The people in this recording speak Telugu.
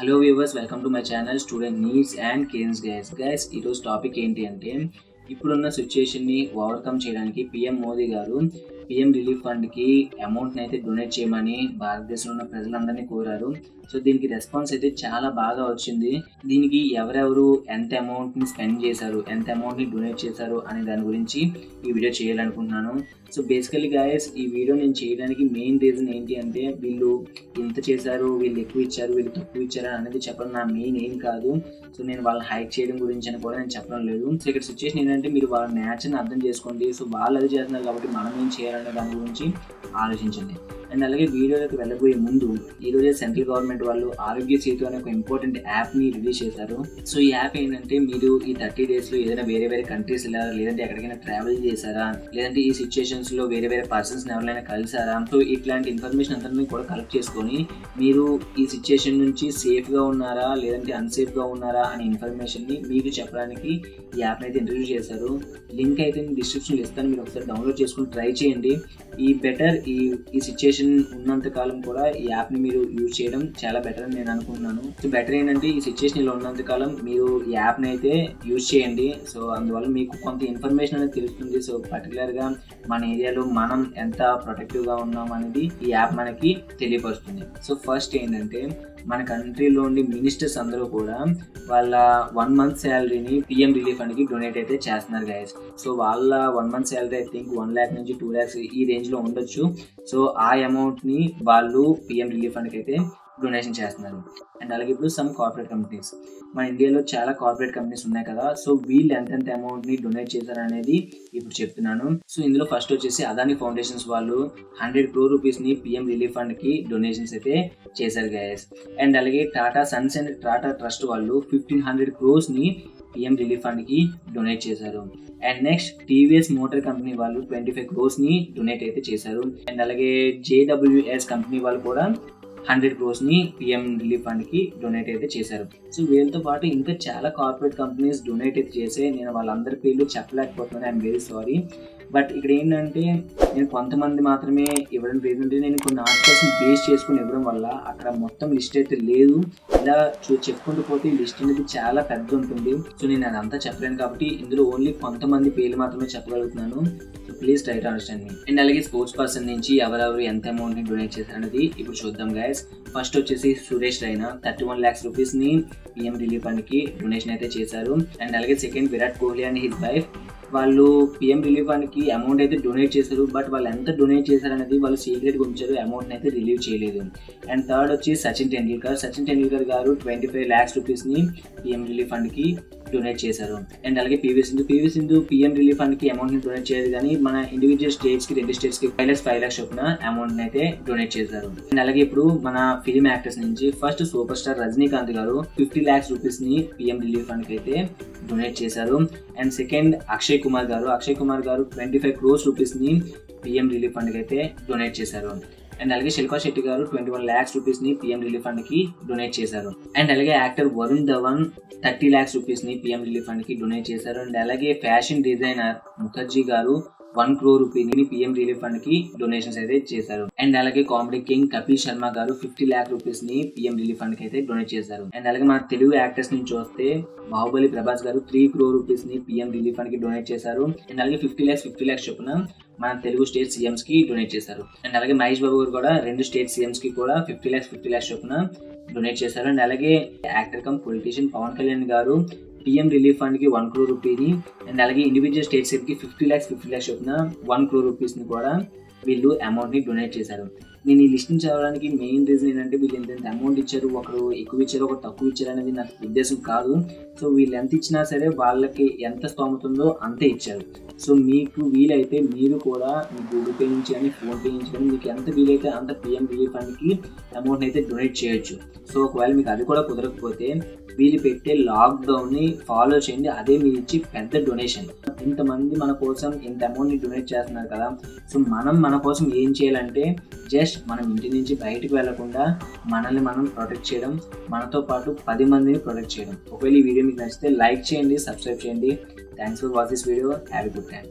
hello viewers welcome to my channel student needs and cans guys guys ఈరోజు టాపిక్ ఏంటి అంటే ఇప్పుడున్న సిచ్యుయేషన్ని ఓవర్కమ్ చేయడానికి PM Modi garu PM relief ఫండ్కి అమౌంట్ని అయితే డొనేట్ చేయమని భారతదేశంలో ఉన్న ప్రజలందరినీ కోరారు సో దీనికి రెస్పాన్స్ అయితే చాలా బాగా వచ్చింది దీనికి ఎవరెవరు ఎంత అమౌంట్ని స్పెండ్ చేశారు ఎంత అమౌంట్ని డొనేట్ చేశారు అనే దాని గురించి ఈ వీడియో చేయాలనుకుంటున్నాను సో బేసికలీ గాయస్ ఈ వీడియో నేను చేయడానికి మెయిన్ రీజన్ ఏంటి అంటే వీళ్ళు ఇంత చేశారు వీళ్ళు ఎక్కువ ఇచ్చారు వీళ్ళు తక్కువ ఇచ్చారు అనేది చెప్పడం నా మెయిన్ ఏం కాదు సో నేను వాళ్ళని హైక్ చేయడం గురించి అని కూడా నేను చెప్పడం లేదు సో ఇక్కడ సిచ్యువేషన్ ఏంటంటే మీరు వాళ్ళ నేచర్ని అర్థం చేసుకోండి సో వాళ్ళు అది చేస్తున్నారు కాబట్టి మనం ఏం చేయాలనే దాని గురించి ఆలోచించండి అండ్ అలాగే వీడియోలోకి వెళ్ళబోయే ముందు ఈ రోజే సెంట్రల్ గవర్నమెంట్ వాళ్ళు ఆరోగ్య సేతు అనే ఒక ఇంపార్టెంట్ యాప్ని రిలీజ్ చేశారు సో ఈ యాప్ ఏంటంటే మీరు ఈ థర్టీ డేస్లో ఏదైనా వేరే వేరే కంట్రీస్ వెళ్ళారా లేదంటే ఎక్కడికైనా ట్రావెల్ చేశారా లేదంటే ఈ సిచ్యుయేషన్స్ లో వేరే వేరే పర్సన్స్ ఎవరైనా కలిసారా సో ఇట్లాంటి ఇన్ఫర్మేషన్ అంతా కూడా కలెక్ట్ చేసుకొని మీరు ఈ సిచ్యుయేషన్ నుంచి సేఫ్ గా ఉన్నారా లేదంటే అన్సేఫ్ గా ఉన్నారా అనే ఇన్ఫర్మేషన్ ని మీకు చెప్పడానికి ఈ యాప్ అయితే ఇంట్రడ్యూస్ చేశారు లింక్ అయితే నేను డిస్క్రిప్షన్ ఇస్తాను మీరు ఒకసారి డౌన్లోడ్ చేసుకుని ట్రై చేయండి ఈ బెటర్ ఈ ఈ సిచ్యుయేషన్ ఉన్నంత కాలం కూడా ఈ యాప్ని మీరు యూజ్ చేయడం చాలా బెటర్ అని నేను అనుకుంటున్నాను సో బెటర్ ఏంటంటే ఈ సిచ్యుయేషన్ ఇలా ఉన్నంత కాలం మీరు ఈ యాప్ని అయితే యూజ్ చేయండి సో అందువల్ల మీకు కొంత ఇన్ఫర్మేషన్ అనేది తెలుస్తుంది సో పర్టికులర్గా మన ఏరియాలో మనం ఎంత ప్రొటెక్టివ్గా ఉన్నాం అనేది ఈ యాప్ మనకి తెలియపరుస్తుంది సో ఫస్ట్ ఏంటంటే మన కంట్రీలో ఉండి మినిస్టర్స్ అందరూ కూడా వాళ్ళ వన్ మంత్ శాలరీని పిఎం రిలీఫ్ ఫండ్కి డొనేట్ అయితే చేస్తున్నారు గైస్ సో వాళ్ళ one month salary I think one lakh నుంచి టూ ల్యాక్స్ ఈ రేంజ్లో ఉండొచ్చు సో ఆ అమౌంట్ని వాళ్ళు పిఎం రిలీఫ్ ఫండ్కి అయితే డొనేషన్ చేస్తున్నారు అండ్ అలాగే ఇప్పుడు సమ్ కార్పొరేట్ కంపెనీస్ మన ఇండియాలో చాలా కార్పొరేట్ కంపెనీస్ ఉన్నాయి కదా సో వీళ్ళు ఎంతెంత అమౌంట్ని డొనేట్ చేశారు అనేది ఇప్పుడు చెప్తున్నాను సో ఇందులో ఫస్ట్ వచ్చేసి అదాని ఫౌండేషన్స్ వాళ్ళు హండ్రెడ్ క్రో రూపీస్ని పిఎం రిలీఫ్ ఫండ్కి డొనేషన్స్ అయితే చేశారు గైస్ అండ్ అలాగే Tata Sons and Tata Trust వాళ్ళు ఫిఫ్టీన్ హండ్రెడ్ క్రోస్ని పిఎం రిలీఫ్ ఫండ్కి డొనేట్ చేశారు and next TVS Motor company వాళ్ళు ట్వంటీ ఫైవ్ క్రోస్ని డొనేట్ అయితే చేశారు అండ్ అలాగే జేడబ్ల్యూఎస్ కంపెనీ వాళ్ళు కూడా హండ్రెడ్ క్రోస్ని పిఎం రిలీఫ్ ఫండ్కి డొనేట్ అయితే చేశారు సో వీళ్ళతో పాటు ఇంకా చాలా కార్పొరేట్ కంపెనీస్ డొనేట్ అయితే చేసే నేను వాళ్ళందరి పేర్లు చెప్పలేకపోతున్నాను ఐఎమ్ వెరీ సారీ బట్ ఇక్కడ ఏంటంటే నేను కొంతమంది మాత్రమే ఇవ్వడం లేదంటే నేను కొన్ని ఆర్టికల్స్ని బేస్ చేసుకుని ఇవ్వడం వల్ల అక్కడ మొత్తం లిస్ట్ అయితే లేదు ఇలా చూ చెప్పుకుంటూ పోతే ఈ లిస్ట్ అనేది చాలా పెద్ద ఉంటుంది సో నేను అదంతా చెప్పలేను కాబట్టి ఇందులో ఓన్లీ కొంతమంది పేర్లు మాత్రమే చెప్పగలుగుతున్నాను so please try to understand me and అలాగే స్పోర్ట్స్ పర్సన్ నుంచి ఎవరెవరు ఎంత అమౌంట్ని డొనేట్ చేశారనేది ఇప్పుడు చూద్దాం గైస్ ఫస్ట్ వచ్చేసి సురేష్ రైనా థర్టీ వన్ ల్యాక్స్ రూపీస్ని పిఎం రిలీఫ్ ఫండ్కి డొనేషన్ అయితే చేశారు అండ్ అలాగే second Virat Kohli and his wife వాళ్ళు పిఎం రిలీఫ్ ఫండ్కి అమౌంట్ అయితే డొనేట్ చేశారు బట్ వాళ్ళు ఎంత డొనేట్ చేశారు అనేది వాళ్ళు సీక్రెట్గా ఉంచారు అమౌంట్ని అయితే రిలీవ్ చేయలేదు అండ్ థర్డ్ వచ్చి సచిన్ టెండూల్కర్ సచిన్ టెండూల్కర్ గారు ట్వంటీ ఫైవ్ ల్యాక్స్ రూపీస్ని పిఎం రిలీఫ్ ఫండ్కి డొనేట్ చేశారు అండ్ అలాగే PV Sindhu PV Sindhu PM relief ఫండ్కి అమౌంట్ని డొనేట్ చేయదు కానీ మన ఇండివిజువల్ స్టేట్స్కి రెండు స్టేట్స్కి ఫైవ్ ల్యాక్స్ ఫైవ్ ల్యాక్స్ చొప్పున అమౌంట్ని అయితే డొనేట్ చేశారు అండ్ అలాగే ఇప్పుడు మన ఫిలిం యాక్టర్స్ నుంచి first superstar Rajinikanth garu fifty lakhs రూపీస్ని పిఎం రిలీఫ్ ఫండ్కి అయితే డొనేట్ చేశారు అండ్ సెకండ్ అక్షయ్ కుమార్ గారు అక్షయ్ కుమార్ గారు ట్వంటీ ఫైవ్ క్రోర్స్ రూపీస్ని పిఎం రిలీఫ్ ఫండ్కి అయితే డొనేట్ చేశారు అండ్ అలాగే Shilpa Shetty garu twenty one lakhs rupees ని పిఎం రిలీఫ్ ఫండ్ కి డొనేట్ చేశారు అండ్ అలాగే actor Varun Dhawan thirty lakhs rupees ని పిఎం రిలీఫ్ ఫండ్ కి డొనేట్ చేశారు అండ్ అలాగే fashion designer Mukherjee garu one crore రూపీని పిఎం రిలీఫ్ ఫండ్ కి డొనేషన్స్ అయితే చేశారు అండ్ అలాగే comedy king Kapil Sharma garu fifty lakh rupees ని పిఎం రిలీఫ్ ఫండ్ కి అయితే డొనేట్ చేశారు అండ్ అలాగే మన తెలుగు యాక్టర్స్ నుంచి చూస్తే బాహుబలి ప్రభాస్ గారు త్రీ క్రో రూపీస్ ని పిఎం రిలీఫ్ ఫండ్ కి డొనేట్ చేశారు అండ్ అలాగే ఫిఫ్టీ ల్యాక్స్ ఫిఫ్టీ ల్యాక్స్ చొప్పున మన తెలుగు స్టేట్ సీఎంస్ కి డొనేట్ చేశారు అండ్ అలాగే మహేష్ బాబు గారు కూడా రెండు స్టేట్ సీఎంస్ కి కూడా ఫిఫ్టీ ల్యాక్స్ ఫిఫ్టీ ల్యాక్స్ చొప్పున డొనేట్ చేశారు అండ్ అలాగే actor cum politician Pawan Kalyan garu PM relief fund కి వన్ క్రో రూపీని అండ్ అలాగే ఇండివిజువల్ స్టేట్స్ కి ఫిఫ్టీ ల్యాక్స్ ఫిఫ్టీ ల్యాక్స్ చొప్పున వన్ క్రో రూపీస్ ని కూడా వీళ్ళు అమౌంట్ ని డొనేట్ చేశారు నేను ఈ లిస్ట్ చదవడానికి మెయిన్ రీజన్ ఏంటంటే వీళ్ళు ఎంత అమౌంట్ ఇచ్చారు ఒకరు ఎక్కువ ఇచ్చారు ఒకరు తక్కువ ఇచ్చారు అనేది నాకు ఉద్దేశం కాదు సో వీళ్ళు ఎంత ఇచ్చినా సరే వాళ్ళకి ఎంత స్తోమత ఉందో అంతే ఇచ్చారు సో మీకు వీలైతే మీరు కూడా మీ గూగుల్ పే నుంచి కానీ ఫోన్పే నుంచి కానీ మీకు ఎంత వీలైతే అంత పిఎం రిలీఫ్ ఫండ్కి అమౌంట్ అయితే డొనేట్ చేయొచ్చు సో ఒకవేళ మీకు అది కూడా కుదరకపోతే వీళ్ళు పెట్టే లాక్డౌన్ని ఫాలో చేయండి అదే మీరు ఇచ్చి పెద్ద డొనేషన్ ఇంతమంది మన కోసం ఇంత అమౌంట్ని డొనేట్ చేస్తున్నారు కదా సో మనం మన కోసం ఏం చేయాలంటే జస్ట్ మనం ఇంటి నుంచి బయటకు వెళ్లకుండా మనల్ని మనం ప్రొటెక్ట్ చేయడం మనతో పాటు పది మందిని ప్రొటెక్ట్ చేయడం ఒకవేళ ఈ వీడియో మీకు నచ్చితే లైక్ చేయండి సబ్స్క్రైబ్ చేయండి thanks for watch this video have good time